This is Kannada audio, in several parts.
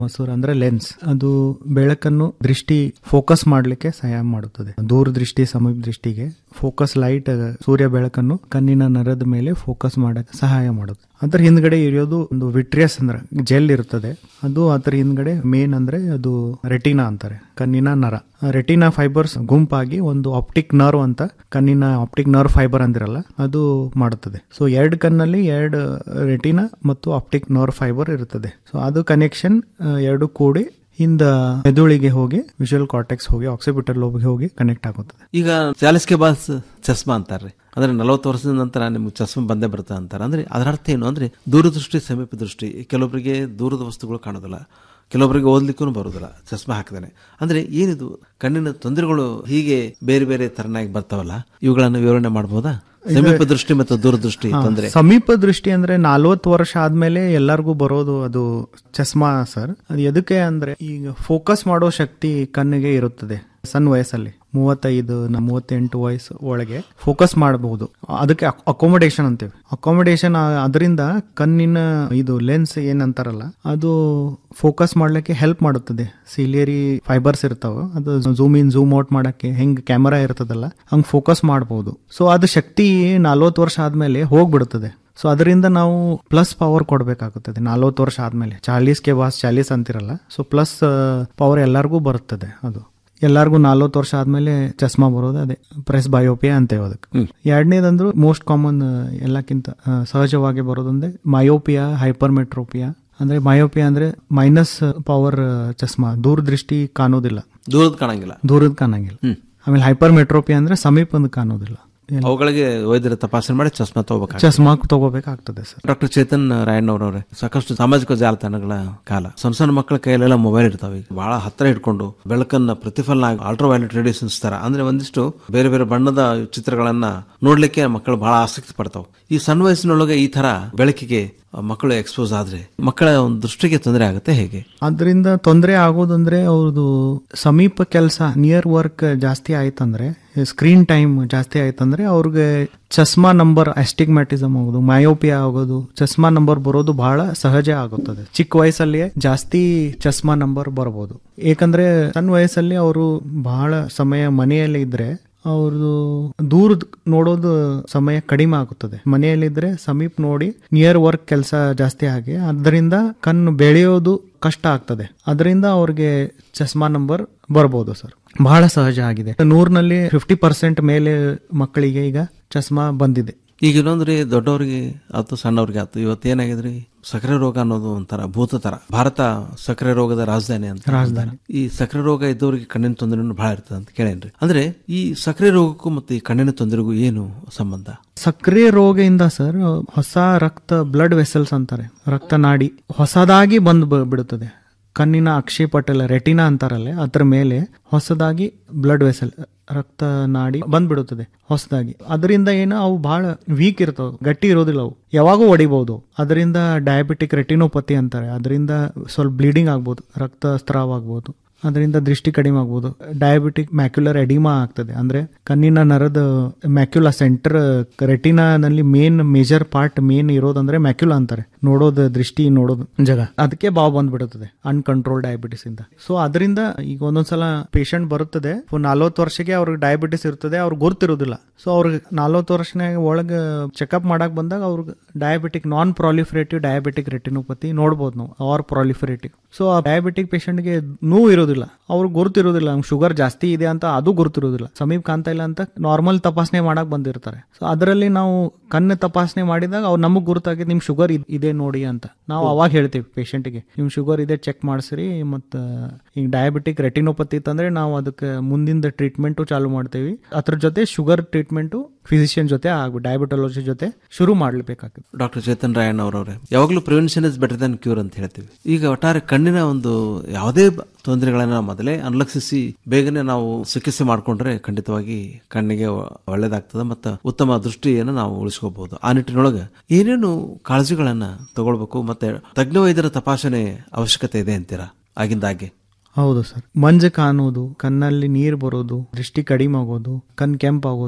ಮಸೂರ ಅಂದ್ರೆ ಲೆನ್ಸ್ ಅದು ಬೆಳಕನ್ನು ದೃಷ್ಟಿ ಫೋಕಸ್ ಮಾಡಲಿಕ್ಕೆ ಸಹಾಯ ಮಾಡುತ್ತದೆ ದೂರ ದೃಷ್ಟಿ ಸಮೀಪ ದೃಷ್ಟಿಗೆ ಫೋಕಸ್ ಲೈಟ್ ಸೂರ್ಯ ಬೆಳಕನ್ನು ಕಣ್ಣಿನ ನರದ ಮೇಲೆ ಫೋಕಸ್ ಮಾಡಕ್ಕೆ ಸಹಾಯ ಮಾಡುತ್ತೆ ಅದ್ರ ಹಿಂದ್ಗಡೆ ಇರೋದು ಒಂದು ವಿಟ್ರಿಯಸ್ ಅಂದ್ರೆ ಜೆಲ್ ಇರುತ್ತದೆ ಅದು ಅದ್ರ ಹಿಂದ್ಗಡೆ ಮೇನ್ ಅಂದ್ರೆ ಅದು ರೆಟಿನಾ ಅಂತಾರೆ ಕಣ್ಣಿನ ನರ ರೆಟಿನಾ ಫೈಬರ್ಸ್ ಗುಂಪಾಗಿ ಒಂದು ಆಪ್ಟಿಕ್ ನರ್ವ್ ಅಂತ ಕಣ್ಣಿನ ಆಪ್ಟಿಕ್ ನರ್ವ್ ಫೈಬರ್ ಅಂದಿರಲ್ಲ ಅದು ಮಾಡುತ್ತದೆ ಸೊ ಎರಡು ಕಣ್ಣಲ್ಲಿ ಎರಡು ರೆಟಿನಾ ಮತ್ತು ಆಪ್ಟಿಕ್ ನರ್ವ್ ಫೈಬರ್ ಇರುತ್ತದೆ ಸೊ ಅದು ಕನೆಕ್ಷನ್ ಎರಡು ಕೂಡಿ ಹಿಂದ ಮೆದುಳಿಗೆ ಹೋಗಿ ವಿಜುವಲ್ ಕಾರ್ಟೆಕ್ಸ್ ಹೋಗಿ ಆಕ್ಸಿಪಿಟಲ್ ಲೋಬ್ಗೆ ಹೋಗಿ ಕನೆಕ್ಟ್ ಆಗುತ್ತದೆ ಈಗ ಚಾಲಿಸ್ಕೆ ಬಾಸ್ ಚಸ್ಮಾ ಅಂತಾರ್ರಿ ಅಂದ್ರೆ ನಲವತ್ತು ವರ್ಷದ ನಂತರ ನಿಮ್ಗೆ ಚಸ್ಮಾ ಬಂದೇ ಬರುತ್ತೆ ಅಂತಾರೆ ಅಂದ್ರೆ ಅದರ ಅರ್ಥ ಏನು ಅಂದ್ರೆ ದೂರದೃಷ್ಟಿ ಸಮೀಪ ದೃಷ್ಟಿ ಕೆಲವೊಬ್ಬರಿಗೆ ದೂರದ ವಸ್ತುಗಳು ಕಾಣೋದಿಲ್ಲ ಕೆಲವೊಬ್ಬರಿಗೆ ಓದ್ಲಿಕ್ಕೂ ಬರೋದಿಲ್ಲ ಚಸ್ಮಾ ಹಾಕಿದಾನೆ ಅಂದ್ರೆ ಏನಿದು ಕಣ್ಣಿನ ತೊಂದರೆಗಳು ಹೀಗೆ ಬೇರೆ ಬೇರೆ ತರನಾಗಿ ಬರ್ತಾವಲ್ಲ ಇವುಗಳನ್ನು ವಿವರಣೆ ಮಾಡಬಹುದಾ ಸಮೀಪ ದೃಷ್ಟಿ ಮತ್ತು ದೂರದೃಷ್ಟಿ ತೊಂದರೆ ಸಮೀಪ ದೃಷ್ಟಿ ಅಂದ್ರೆ ನಲ್ವತ್ತು ವರ್ಷ ಆದ್ಮೇಲೆ ಎಲ್ಲರಿಗೂ ಬರೋದು ಅದು ಚಸ್ಮಾ ಸರ್ ಅದು ಎದಕ್ಕೆ ಅಂದ್ರೆ ಈಗ ಫೋಕಸ್ ಮಾಡೋ ಶಕ್ತಿ ಕಣ್ಣಿಗೆ ಇರುತ್ತದೆ ಸಣ್ಣ ವಯಸ್ಸಲ್ಲಿ ಮೂವತ್ತೈದು ನ ಮೂವತ್ತೆಂಟು ವಯಸ್ಸು ಒಳಗೆ ಫೋಕಸ್ ಮಾಡಬಹುದು ಅದಕ್ಕೆ ಅಕೊಮಡೇಷನ್ ಅಂತೀವಿ ಅಕೊಮಡೇಷನ್ ಅದರಿಂದ ಕಣ್ಣಿನ ಇದು ಲೆನ್ಸ್ ಏನಂತಾರಲ್ಲ ಅದು ಫೋಕಸ್ ಮಾಡ್ಲಿಕ್ಕೆ ಹೆಲ್ಪ್ ಮಾಡುತ್ತದೆ ಸಿಲಿಯರಿ ಫೈಬರ್ಸ್ ಇರ್ತಾವ ಅದು ಝೂಮ್ ಇನ್ ಝೂಮ್ ಔಟ್ ಮಾಡಕ್ಕೆ ಹೆಂಗ್ ಕ್ಯಾಮರಾ ಇರ್ತದಲ್ಲ ಹಂಗ್ ಫೋಕಸ್ ಮಾಡಬಹುದು ಸೊ ಅದು ಶಕ್ತಿ ನಲ್ವತ್ತು ವರ್ಷ ಆದ್ಮೇಲೆ ಹೋಗ್ಬಿಡುತ್ತದೆ ಸೊ ಅದರಿಂದ ನಾವು ಪ್ಲಸ್ ಪವರ್ ಕೊಡಬೇಕಾಗುತ್ತದೆ ನಲ್ವತ್ತು ವರ್ಷ ಆದ್ಮೇಲೆ ಚಾಲೀಸ್ಗೆ ಬಾಸ್ ಚಾಲೀಸ್ ಅಂತಿರಲ್ಲ ಸೊ ಪ್ಲಸ್ ಪವರ್ ಎಲ್ಲರಿಗೂ ಬರುತ್ತದೆ ಅದು ಎಲ್ಲರಿಗೂ ನಲ್ವತ್ತು ವರ್ಷ ಆದ್ಮೇಲೆ ಚಸ್ಮಾ ಬರೋದು ಅದೇ ಪ್ರೆಸ್ ಬಯೋಪಿಯಾ ಅಂತೇವೆ ಅದಕ್ಕೆ ಎರಡನೇದಂದ್ರು ಮೋಸ್ಟ್ ಕಾಮನ್ ಎಲ್ಲಕ್ಕಿಂತ ಆ, ಸಹಜವಾಗಿ ಬರೋದಂದ್ರೆ ಮಯೋಪಿಯಾ ಹೈಪರ್ಮೆಟ್ರೋಪಿಯಾ ಅಂದ್ರೆ ಮಯೋಪಿಯಾ ಅಂದ್ರೆ ಮೈನಸ್ ಪವರ್ ಚಸ್ಮಾ ದೂರದೃಷ್ಟಿ ಕಾಣೋದಿಲ್ಲ ದೂರದ ಕಾಣಂಗಿಲ್ಲ ದೂರದ ಕಾಣಂಗಿಲ್ಲ ಆಮೇಲೆ ಹೈಪರ್ಮೆಟ್ರೋಪಿಯಾ ಅಂದ್ರೆ ಸಮೀಪದ ಕಾಣೋದಿಲ್ಲ ಅವುಗಳಿಗೆ ವೈದ್ಯರ ತಪಾಸಣೆ ಮಾಡಿ ಚಸ್ಮಾ ತಗೋಬೇಕು ಚಸ್ಮಾ ತಗೋಬೇಕಾಗ್ತದೆ ಸರ್ ಡಾಕ್ಟರ್ ಚೇತನ್ ರಾಯಣ್ಣವ್ರವ್ರೆ ಸಾಕಷ್ಟು ಸಾಮಾಜಿಕ ಜಾಲತಾಣಗಳ ಕಾಲ ಸಣ್ಣ ಸಣ್ಣ ಮಕ್ಕಳ ಕೈಯಲ್ಲೆಲ್ಲ ಮೊಬೈಲ್ ಇರ್ತಾವೆ ಈಗ ಬಹಳ ಹತ್ತಿರ ಹಿಡ್ಕೊಂಡು ಬೆಳಕನ್ನ ಪ್ರತಿಫಲನ ಅಲ್ಟ್ರಾ ವೈಲೆಟ್ ರೇಡಿಯೇಷನ್ಸ್ ತರ ಅಂದ್ರೆ ಒಂದಿಷ್ಟು ಬೇರೆ ಬೇರೆ ಬಣ್ಣದ ಚಿತ್ರಗಳನ್ನ ನೋಡ್ಲಿಕ್ಕೆ ಮಕ್ಕಳು ಬಹಳ ಆಸಕ್ತಿ ಪಡ್ತಾವೆ ಈ ಸಣ್ಣ ವಯಸ್ಸಿನೊಳಗೆ ಈ ತರ ಬೆಳಕಿಗೆ ಮಕ್ಕಳು ಎಕ್ಸ್ಪೋಸ್ ಆದ್ರೆ ಮಕ್ಕಳ ಒಂದು ದೃಷ್ಟಿಗೆ ತೊಂದರೆ ಆಗುತ್ತೆ ಹೇಗೆ ಅದರಿಂದ ತೊಂದರೆ ಆಗೋದಂದ್ರೆ ಅವ್ರದ್ದು ಸಮೀಪ ಕೆಲಸ ನಿಯರ್ ವರ್ಕ್ ಜಾಸ್ತಿ ಆಯ್ತಂದ್ರೆ ಸ್ಕ್ರೀನ್ ಟೈಮ್ ಜಾಸ್ತಿ ಆಯ್ತಂದ್ರೆ ಅವ್ರಿಗೆ ಚಸ್ಮಾ ನಂಬರ್ ಅಸ್ಟಿಗ್ಮ್ಯಾಟಿಸಮ್ ಆಗೋದು ಮಯೋಪಿಯಾ ಆಗೋದು ಚಸ್ಮಾ ನಂಬರ್ ಬರೋದು ಬಹಳ ಸಹಜ ಆಗುತ್ತದೆ ಚಿಕ್ಕ ವಯಸ್ಸಲ್ಲಿಯೇ ಜಾಸ್ತಿ ಚಸ್ಮಾ ನಂಬರ್ ಬರಬಹುದು ಏಕಂದ್ರೆ ಸಣ್ಣ ವಯಸ್ಸಲ್ಲಿ ಅವರು ಬಹಳ ಸಮಯ ಮನೆಯಲ್ಲಿ ಇದ್ರೆ ಅವ್ರದ್ದು ದೂರ ನೋಡೋದು ಸಮಯ ಕಡಿಮೆ ಆಗುತ್ತದೆ ಮನೆಯಲ್ಲಿದ್ರೆ ಸಮೀಪ ನೋಡಿ ನಿಯರ್ ವರ್ಕ್ ಕೆಲಸ ಜಾಸ್ತಿ ಆಗಿ ಅದರಿಂದ ಕಣ್ಣು ಬೆಳೆಯೋದು ಕಷ್ಟ ಆಗ್ತದೆ ಅದರಿಂದ ಅವ್ರಿಗೆ ಚಸ್ಮಾ ನಂಬರ್ ಬರ್ಬೋದು ಸರ್ ಬಹಳ ಸಹಜ ಆಗಿದೆ ನೂರ್ನಲ್ಲಿ ಫಿಫ್ಟಿ ಪರ್ಸೆಂಟ್ ಮೇಲೆ ಮಕ್ಕಳಿಗೆ ಈಗ ಚಸ್ಮಾ ಬಂದಿದೆ ಈಗ ಇನ್ನೊಂದ್ರಿ ದೊಡ್ಡವರಿಗೆ ಆತು ಸಣ್ಣವ್ರಿಗೆ ಆತು ಇವತ್ತು ಏನಾಗಿದ್ರಿ ಸಕ್ಕರೆ ರೋಗ ಅನ್ನೋದು ಒಂಥರ ಭೂತ ತರ ಭಾರತ ಸಕ್ಕರೆ ರೋಗದ ರಾಜಧಾನಿ ಅಂತ ರಾಜಧಾನಿ. ಈ ಸಕ್ಕರೆ ರೋಗ ಇದ್ದವರಿಗೆ ಕಣ್ಣಿನ ತೊಂದರೆನೂ ಬಹಳ ಇರ್ತದೆ ಅಂತ ಕೇಳೇನ್ರಿ ಅಂದ್ರೆ ಈ ಸಕ್ಕರೆ ರೋಗಕ್ಕೂ ಮತ್ತೆ ಈ ಕಣ್ಣಿನ ತೊಂದರೆಗೂ ಏನು ಸಂಬಂಧ ಸಕ್ರಿಯ ರೋಗದಿಂದ ಸರ್ ಹೊಸ ರಕ್ತ ಬ್ಲಡ್ ವೆಸಲ್ಸ್ ಅಂತಾರೆ ರಕ್ತನಾಡಿ ಹೊಸದಾಗಿ ಬಂದು ಬ- ಬಿಡುತ್ತದೆ ಕಣ್ಣಿನ ಅಕ್ಷಿಪಟಲ ರೆಟಿನಾ ಅಂತಾರಲ್ಲ ಅದ್ರ ಮೇಲೆ ಹೊಸದಾಗಿ ಬ್ಲಡ್ ವೆಸಲ್ ರಕ್ತ ನಾಡಿ ಬಂದ್ಬಿಡುತ್ತದೆ ಹೊಸದಾಗಿ ಅದರಿಂದ ಏನು ಅವು ಬಹಳ ವೀಕ್ ಇರ್ತಾವೆ ಗಟ್ಟಿ ಇರೋದಿಲ್ಲ ಅವು ಯಾವಾಗೂ ಹೊಡಿಬಹುದು ಅದರಿಂದ ಡಯಾಬಿಟಿಕ್ ರೆಟಿನೋಪತಿ ಅಂತಾರೆ ಅದರಿಂದ ಸ್ವಲ್ಪ ಬ್ಲೀಡಿಂಗ್ ಆಗ್ಬೋದು ರಕ್ತ ಸ್ರಾವ ಆಗ್ಬೋದು ಅದರಿಂದ ದೃಷ್ಟಿ ಕಡಿಮೆ ಆಗ್ಬೋದು ಡಯಾಬಿಟಿಕ್ ಮ್ಯಾಕ್ಯುಲರ್ ಎಡಿಮಾ ಆಗ್ತದೆ ಅಂದ್ರೆ ಕಣ್ಣಿನ ನರದ ಮ್ಯಾಕ್ಯುಲಾ ಸೆಂಟರ್ ರೆಟಿನಾನಲ್ಲಿ ಮೇನ್ ಮೇಜರ್ ಪಾರ್ಟ್ ಮೇನ್ ಇರೋದಂದ್ರೆ ಮ್ಯಾಕ್ಯುಲಾ ಅಂತಾರೆ ನೋಡೋದು ದೃಷ್ಟಿ ನೋಡೋದು ಜಗ ಅದಕ್ಕೆ ಬಾವು ಬಂದ್ಬಿಡುತ್ತದೆ ಅನ್ಕಂಟ್ರೋಲ್ ಡಯಾಬಿಟಿಸ್ ಇಂದ ಸೊ ಅದರಿಂದ ಈಗ ಒಂದೊಂದ್ಸಲ ಪೇಷಂಟ್ ಬರುತ್ತದೆ ನಲ್ವತ್ತು ವರ್ಷಕ್ಕೆ ಅವ್ರಿಗೆ ಡಯಾಬಿಟಿಸ್ ಇರ್ತದೆ ಅವ್ರಿಗೆ ಗೊತ್ತಿರೋದಿಲ್ಲ ಸೊ ಅವ್ರಿಗೆ ನಲ್ವತ್ತು ವರ್ಷನಾಗ ಒಳಗೆ ಚೆಕಪ್ ಮಾಡಕ್ ಬಂದಾಗ ಅವ್ರಿಗೆ diabetic non proliferative diabetic retinopathy ನೋಡ್ಬೋದು ನಾವು ಆರ್ ಪ್ರಾಲಿಫರೇಟಿವ್ ಸೊ ಆ ಡಯಾಬಿಟಿಕ್ ಪೇಷಂಟ್ಗೆ ನೋವು ಇರೋದಿಲ್ಲ ಅವ್ರಿಗೆ ಗುರುತಿರೋದಿಲ್ಲ ನಮ್ಗೆ ಶುಗರ್ ಜಾಸ್ತಿ ಇದೆ ಅಂತ ಅದು ಗುರುತಿರೋದಿಲ್ಲ ಸಮೀಪ ಕಾಣ್ತಾ ಇಲ್ಲ ಅಂತ ನಾರ್ಮಲ್ ತಪಾಸಣೆ ಮಾಡಕ್ ಬಂದಿರ್ತಾರೆ ಸೊ ಅದರಲ್ಲಿ ನಾವು ಕಣ್ಣು ತಪಾಸಣೆ ಮಾಡಿದಾಗ ಅವ್ರು ನಮಗ್ ಗುರುತಾಗಿ ನಿಮ್ ಶುಗರ್ ಇದೆ ನೋಡಿ ಅಂತ ನಾವು ಅವಾಗ ಹೇಳ್ತೀವಿ ಪೇಷಂಟ್ಗೆ ನಿಮ್ ಶುಗರ್ ಇದೆ ಚೆಕ್ ಮಾಡಿಸ್ರಿ ಮತ್ತ ಈಗ ಡಯಾಬಿಟಿಕ್ ರೆಟಿನೋಪತಿ ಇತ್ತಂದ್ರೆ ನಾವು ಅದಕ್ಕೆ ಮುಂದಿನ ಟ್ರೀಟ್ಮೆಂಟು ಚಾಲು ಮಾಡ್ತೇವಿ ಅದ್ರ ಜೊತೆ ಶುಗರ್ ಟ್ರೀಟ್ಮೆಂಟು ಫಿಸಿಷಿಯನ್ ಜೊತೆ ಹಾಗೂ ಡಯಾಬಿಟಾಲಜಿ ಜೊತೆ ಶುರು ಮಾಡ್ಲೇಬೇಕಾಗ್ತದೆ ಡಾಕ್ಟರ್ ಚೇತನ್ ರಾಯಣ್ಣ ಅವರವ್ರೆ ಯಾವಾಗಲೂ prevention is better than cure ಅಂತ ಹೇಳ್ತೀವಿ ಈಗ ಒಟ್ಟಾರೆ ಕಣ್ಣಿನ ಒಂದು ಯಾವುದೇ ಬ- ತೊಂದರೆಗಳನ್ನ ನಾವು ಮೊದಲೇ ಅನುಲಕ್ಷಿಸಿ ಬೇಗನೆ ನಾವು ಚಿಕಿತ್ಸೆ ಮಾಡಿಕೊಂಡ್ರೆ ಖಂಡಿತವಾಗಿ ಕಣ್ಣಿಗೆ ಒ- ಒಳ್ಳೇದಾಗ್ತದೆ ಮತ್ತು ಉತ್ತಮ ದೃಷ್ಟಿಯನ್ನು ನಾವು ಉಳಿಸ್ಕೋಬಹುದು ಆ ನಿಟ್ಟಿನೊಳಗೆ ಏನೇನು ಕಾಳಜಿಗಳನ್ನ ತಗೊಳ್ಬೇಕು ಮತ್ತೆ ತಜ್ಞ ವೈದ್ಯರ ತಪಾಸಣೆ ಅವಶ್ಯಕತೆ ಇದೆ ಅಂತೀರಾ ಆಗಿಂದಾಗೆ ಹೌದು ಸರ್ ಮಂಜು ಕಾಣೋದು ಕಣ್ಣಲ್ಲಿ ನೀರು ಬರೋದು ದೃಷ್ಟಿ ಕಡಿಮೆ ಆಗೋದು ಕಣ್ ಕೆಂಪಾಗೋದು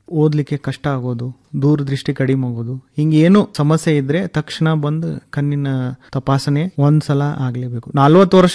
ಓದ್ಲಿಕ್ಕೆ ಕಷ್ಟ ಆಗೋದು ದೂರದೃಷ್ಟಿ ಕಡಿಮೆ ಆಗೋದು ಹಿಂಗೆ ಏನು ಸಮಸ್ಯೆ ಇದ್ರೆ ತಕ್ಷಣ ಬಂದು ಕಣ್ಣಿನ ತಪಾಸಣೆ ಒಂದ್ಸಲ ಆಗ್ಲೇಬೇಕು ನಲ್ವತ್ತು ವರ್ಷ